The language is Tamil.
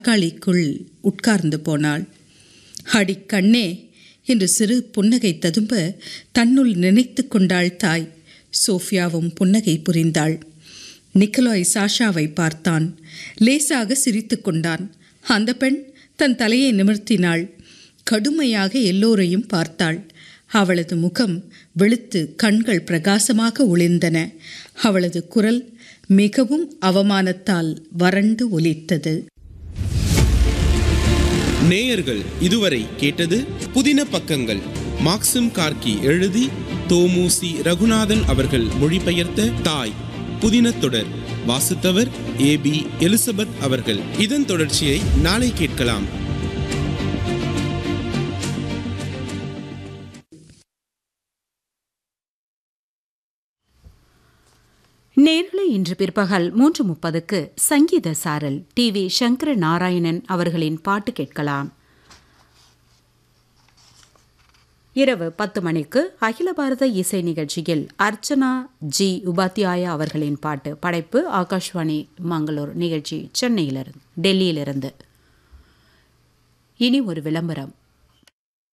நாற்காலிக்குள் உட்கார்ந்து போனாள் அடி கண்ணே என்று சிறு புன்னகை ததும்ப தன்னுள் நினைத்து கொண்டாள் தாய் சோஃபியாவும் புன்னகை புரிந்தாள் நிக்கலாய் சாஷாவை பார்த்தான் லேசாக சிரித்து கொண்டான் அந்த பெண் தன் தலையை நிமிர்த்தினாள் கடுமையாக எல்லோரையும் பார்த்தாள் அவளது முகம் வெளுத்து கண்கள் பிரகாசமாக ஒளிர்ந்தன அவளது குரல் மிகவும் அவமானத்தால் வறண்டு ஒலித்தது நேயர்கள் இதுவரை கேட்டது புதின பக்கங்கள் மாக்சிம் கார்கி எழுதி தோமுசி ரகுநாதன் அவர்கள் மொழிபெயர்த்த தாய் புதின தொடர் வாசித்தவர் ஏ பி எலிசபெத் அவர்கள் இதன் தொடர்ச்சியை நாளை கேட்கலாம் நேர்களை இன்று பிற்பகல் மூன்று முப்பதுக்கு சங்கீத சாரல் டி வி சங்கர நாராயணன் அவர்களின் பாட்டு கேட்கலாம் இரவு பத்து மணிக்கு அகில பாரத இசை நிகழ்ச்சியில் அர்ச்சனா ஜி உபாத்யாயா அவர்களின் பாட்டு படைப்பு ஆகாஷ்வாணி மங்களூர் நிகழ்ச்சி சென்னையிலிருந்து டெல்லியிலிருந்து இனி ஒரு விளம்பரம்